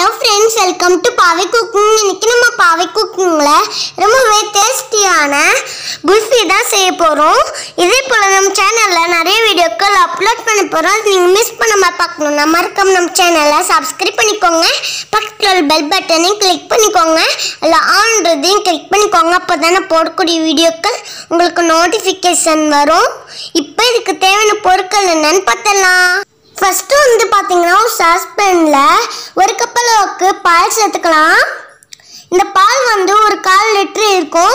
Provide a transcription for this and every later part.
hello friends welcome to Paavai cooking இன்னைக்கு நம்ம பாவை குக்கிங்கில் ரொம்பவே டேஸ்டியான குல்ஃபி தான் செய்ய போகிறோம் இதே போல் நம்ம சேனலில் நிறைய வீடியோக்கள் அப்லோட் பண்ண போகிறோம் நீங்கள் மிஸ் பண்ணாமல் பார்க்கணும்னா மறக்காம நம்ம சேனலை சப்ஸ்கிரைப் பண்ணிக்கோங்க பக்கத்தில் உள்ள பெல் பட்டனையும் கிளிக் பண்ணிக்கோங்க அதில் ஆன்றதையும் கிளிக் பண்ணிக்கோங்க அப்போ தானே போடக்கூடிய வீடியோக்கள் உங்களுக்கு நோட்டிஃபிகேஷன் வரும் இப்போ இதுக்கு தேவையான பொருட்கள் என்னன்னு பார்த்தலாம் ஃபர்ஸ்ட் வந்து பார்த்தீங்கன்னா ஒரு சாஸ்பேனில் ஒரு கப் அளவுக்கு பால் சேர்த்துக்கலாம் இந்த பால் வந்து ஒரு கால் லிட்டர் இருக்கும்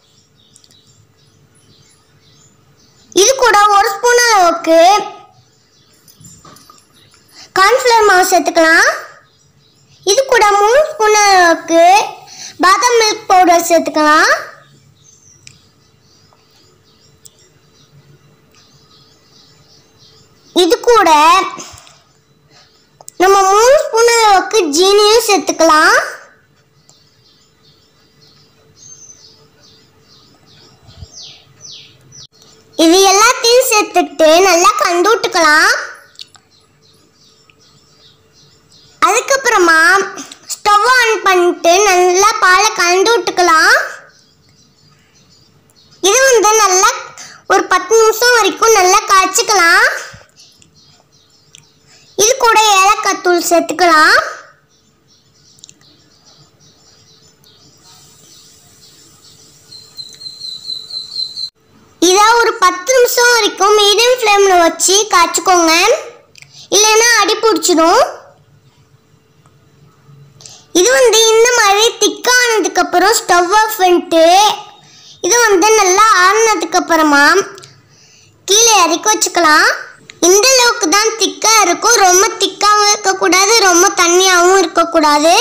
இது கூட ஒரு ஸ்பூன் அளவுக்கு கார்ன்ஃப்ளவர் மாவு சேர்த்துக்கலாம் இது கூட மூணு ஸ்பூன் அளவுக்கு பாதாம் மில்க் பவுடர் சேர்த்துக்கலாம் இது கூட நம்ம மூணு ஸ்பூன் அளவுக்கு ஜீனியும் சேர்த்துக்கலாம் இது எல்லாத்தையும் சேர்த்துட்டு நல்லா கண்டு விட்டுக்கலாம் அதுக்கப்புறமா ஸ்டவ் ஆன் பண்ணிட்டு நல்லா பாலை கலந்து விட்டுக்கலாம் இது வந்து நல்லா ஒரு பத்து நிமிஷம் வரைக்கும் நல்லா காய்ச்சிக்கலாம் இது கூட ஏலக்காய் தூள் சேர்த்துக்கலாம் இதை ஒரு பத்து நிமிஷம் வரைக்கும் மீடியம் ஃப்ளேமில் வச்சு காய்ச்சிக்கோங்க இல்லைன்னா அடி பிடிச்சிடும் இது வந்து இந்த மாதிரி திக்கானதுக்கப்புறம் ஸ்டவ் ஆஃப் பண்ணிட்டு இது வந்து நல்லா ஆறுனதுக்கு அப்புறமா கீழே இறக்கி வச்சுக்கலாம் இந்த அளவுக்கு தான் திக்காக இருக்கும் ரொம்ப திக்காகவும் இருக்கக்கூடாது ரொம்ப தண்ணியாகவும் இருக்கக்கூடாது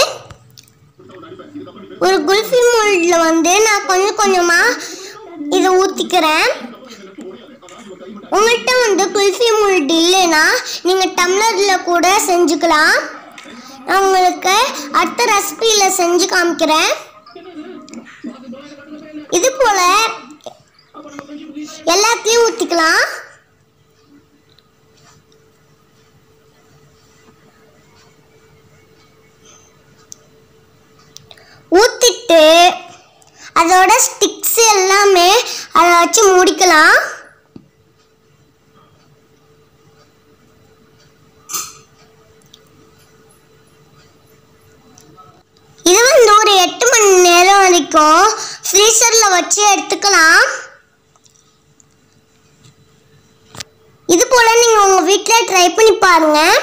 ஒரு குல்ஃபி மோல்டில் வந்து நான் கொஞ்சம் கொஞ்சமாக இதை ஊற்றிக்கிறேன் உங்கள்கிட்ட வந்து குல்ஃபி மோல்டு இல்லைன்னா நீங்கள் டம்ளரில் கூட செஞ்சுக்கலாம் நான் உங்களுக்கு அடுத்த ரெசிபியில் செஞ்சு காமிக்கிறேன் இது போல் எல்லாத்தையும் ஊற்றிக்கலாம் ஊற்றிட்டு அதோட ஸ்டிக்ஸ் எல்லாமே அதை வச்சு மூடிக்கலாம் இது வந்து ஒரு எட்டு மணி நேரம் வரைக்கும் ஃப்ரீசரில் வச்சு எடுத்துக்கலாம் இது போல் நீங்கள் உங்கள் வீட்டில் ட்ரை பண்ணி பாருங்கள்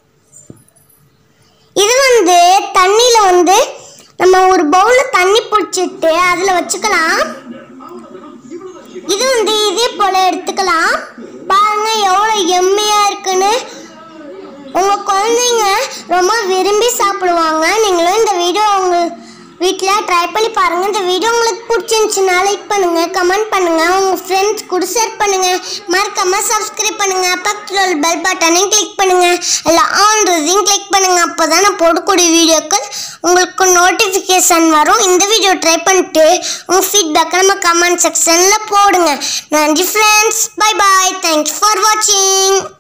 இது வந்து தண்ணியில் வந்து நம்ம ஒரு பவுலில் தண்ணி பிடிச்சிட்டு அதில் வச்சுக்கலாம் இது வந்து இதே போல் எடுத்துக்கலாம் பாருங்க எவ்வளோ எம்மையாக இருக்குன்னு உங்கள் குழந்தைங்க ரொம்ப விரும்பி சாப்பிடுவாங்க நீங்களும் இந்த வீடியோ உங்க வீட்டில் ட்ரை பண்ணி பாருங்கள் இந்த வீடியோ உங்களுக்கு பிடிச்சிருந்துச்சுன்னா லைக் பண்ணுங்கள் கமெண்ட் பண்ணுங்கள் உங்கள் ஃப்ரெண்ட்ஸ் கூட ஷேர் பண்ணுங்கள் மறக்காமல் சப்ஸ்கிரைப் பண்ணுங்கள் பக்கத்தில் உள்ள பெல் பட்டனையும் கிளிக் பண்ணுங்கள் இல்லை ஆன்றதையும் கிளிக் பண்ணுங்கள் அப்போ தான் நான் போடக்கூடிய வீடியோக்கள் உங்களுக்கு நோட்டிஃபிகேஷன் வரும் இந்த வீடியோ ட்ரை பண்ணிட்டு உங்கள் ஃபீட்பேக்கை நம்ம கமெண்ட் செக்ஷனில் போடுங்க நன்றி friends bye bye thanks for வாட்சிங்